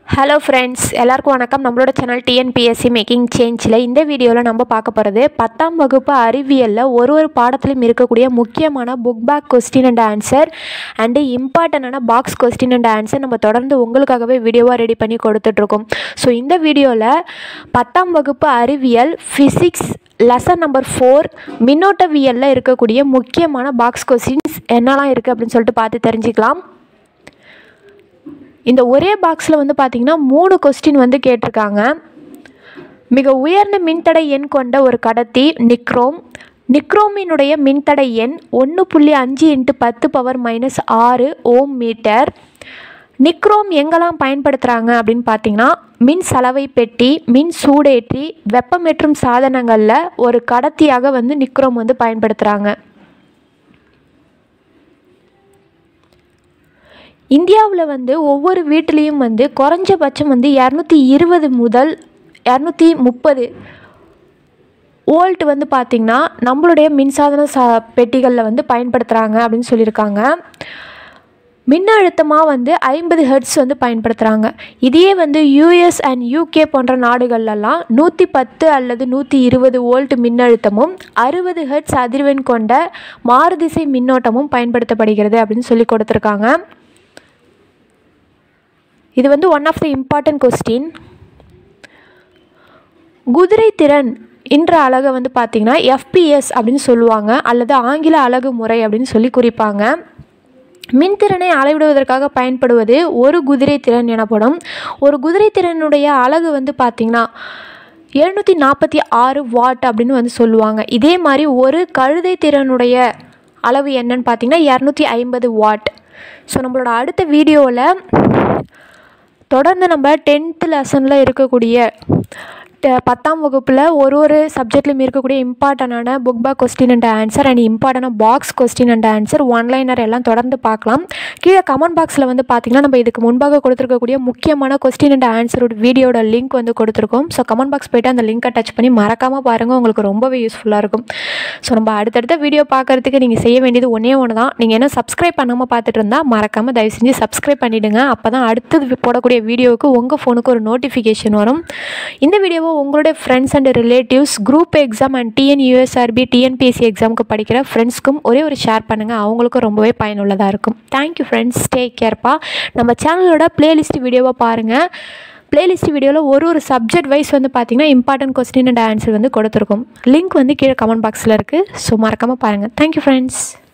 hello friends எல்லாருக்கும் வணக்கம் நம்மளோட சேனல் டிஎன்பிஎஸ்சி மேக்கிங் சேஞ்சில் இந்த வீடியோவில் நம்ம பார்க்க போகிறது பத்தாம் வகுப்பு அறிவியலில் ஒரு ஒரு பாடத்திலும் இருக்கக்கூடிய முக்கியமான book back question and answer and இம்பார்ட்டண்டான பாக்ஸ் கொஸ்டின் அண்ட் ஆன்சர் நம்ம தொடர்ந்து உங்களுக்காகவே வீடியோவாக ரெடி பண்ணி கொடுத்துட்ருக்கோம் ஸோ இந்த வீடியோவில் பத்தாம் வகுப்பு அறிவியல் ஃபிசிக்ஸ் லெசன் நம்பர் ஃபோர் மின்னோட்டவியலில் இருக்கக்கூடிய முக்கியமான பாக்ஸ் கொஸ்டின்ஸ் என்னெல்லாம் இருக்குது அப்படின்னு சொல்லிட்டு பார்த்து தெரிஞ்சுக்கலாம் இந்த ஒரே பாக்ஸில் வந்து பார்த்திங்கன்னா மூணு கொஸ்டின் வந்து கேட்டிருக்காங்க மிக உயர்ந்த மின்தடை எண் கொண்ட ஒரு கடத்தி நிக்ரோம் நிக்ரோமினுடைய மின்தடை எண் ஒன்று புள்ளி அஞ்சு இன்ட்டு பத்து பவர் மைனஸ் ஆறு ஓம் மீட்டர் நிக்ரோம் எங்கெல்லாம் பயன்படுத்துகிறாங்க அப்படின்னு பார்த்தீங்கன்னா மின் சலவை பெட்டி மின் சூடேற்றி வெப்பமேற்றும் சாதனங்களில் ஒரு கடத்தியாக வந்து நிக்ரோம் வந்து பயன்படுத்துகிறாங்க இந்தியாவில் வந்து ஒவ்வொரு வீட்லேயும் வந்து குறைஞ்சபட்சம் வந்து இரநூத்தி இருபது முதல் இரநூத்தி முப்பது வோல்ட் வந்து பார்த்திங்கன்னா நம்மளுடைய மின்சாதன சா பெட்டிகளில் வந்து பயன்படுத்துகிறாங்க அப்படின்னு சொல்லியிருக்காங்க மின்னழுத்தமாக வந்து ஐம்பது ஹெர்ட்ஸ் வந்து பயன்படுத்துகிறாங்க இதையே வந்து யூஎஸ் அண்ட் யூகே போன்ற நாடுகள்லாம் நூற்றி பத்து அல்லது நூற்றி இருபது வோல்ட் மின்னழுத்தமும் அறுபது ஹெர்ட்ஸ் அதிர்வெண் கொண்ட மாறுதிசை மின்னோட்டமும் பயன்படுத்தப்படுகிறது அப்படின்னு சொல்லி கொடுத்துருக்காங்க இது வந்து one of the important question குதிரை திறன் என்ற அலகை வந்து பார்த்திங்கன்னா எஃபிஎஸ் அப்படின்னு சொல்லுவாங்க அல்லது ஆங்கில அலகு முறை அப்படின்னு சொல்லி குறிப்பாங்க மின்திறனை அளவிடுவதற்காக பயன்படுவது ஒரு குதிரை திறன் எனப்படும் ஒரு குதிரை திறனுடைய அலகு வந்து பார்த்திங்கன்னா எழுநூற்றி நாற்பத்தி ஆறு வாட் அப்படின்னு வந்து சொல்லுவாங்க இதே மாதிரி ஒரு கழுதை திறனுடைய அளவு என்னன்னு பார்த்தீங்கன்னா இரநூத்தி ஐம்பது வாட் ஸோ நம்மளோட அடுத்த வீடியோவில் தொடர்ந்து நம்ம டென்த்து லெசனில் இருக்கக்கூடிய பத்தாம் வகுப்பில் ஒரு ஒரு சப்ஜெக்ட்லையும் இருக்கக்கூடிய இம்பார்ட்டண்டான book back question and answer and இம்பார்ட்டண்டான box question and answer one liner எல்லாம் தொடர்ந்து பார்க்கலாம் கீழே கமெண்ட் பாக்ஸில் வந்து பார்த்திங்கன்னா நம்ம இதுக்கு முன்பாக கொடுத்துருக்கக்கூடிய முக்கியமான கொஸ்டின் அண்ட் ஆன்சரோட வீடியோட லிங்க் வந்து கொடுத்துருக்கோம் ஸோ கமெண்ட் பாக்ஸ் போய்ட்டு அந்த லிங்க்கை டச் பண்ணி மறக்காமல் பாருங்கள் உங்களுக்கு ரொம்பவே யூஸ்ஃபுல்லாக இருக்கும் ஸோ நம்ம அடுத்தடுத்த வீடியோ பார்க்குறதுக்கு நீங்கள் செய்ய வேண்டியது ஒன்றே ஒன்று தான் நீங்கள் என்ன சப்ஸ்கிரைப் பண்ணாமல் பார்த்துட்டு இருந்தால் மறக்காமல் தயவு செஞ்சு சப்ஸ்கிரைப் பண்ணிவிடுங்க அப்போ தான் அடுத்தது போடக்கூடிய வீடியோவுக்கு உங்கள் ஃபோனுக்கு ஒரு நோட்டிஃபிகேஷன் வரும் இந்த வீடியோவை உங்களுடைய friends and relatives group exam and TN USRB TNPSC எக்ஸாமுக்கு படிக்கிற ஃப்ரெண்ட்ஸ்க்கும் ஒரே ஒரு ஷேர் பண்ணுங்கள் அவங்களுக்கும் ரொம்பவே பயனுள்ளதாக இருக்கும் தேங்க்யூ ஃப்ரெண்ட்ஸ் டேக் கேர்ப்பா நம்ம சேனலோட பிளேலிஸ்ட் வீடியோவை பாருங்கள் பிளேலிஸ்ட் வீடியோவில் ஒரு ஒரு சப்ஜெக்ட் வைஸ் வந்து பார்த்திங்கன்னா இம்பார்ட்டன்ட் கொஸ்டின் அண்ட் ஆன்சர் வந்து கொடுத்துருக்கோம் லிங்க் வந்து கீழே கமெண்ட் பாக்ஸில் இருக்குது ஸோ மறக்காமல் பாருங்கள் தேங்க்யூ ஃப்ரெண்ட்ஸ்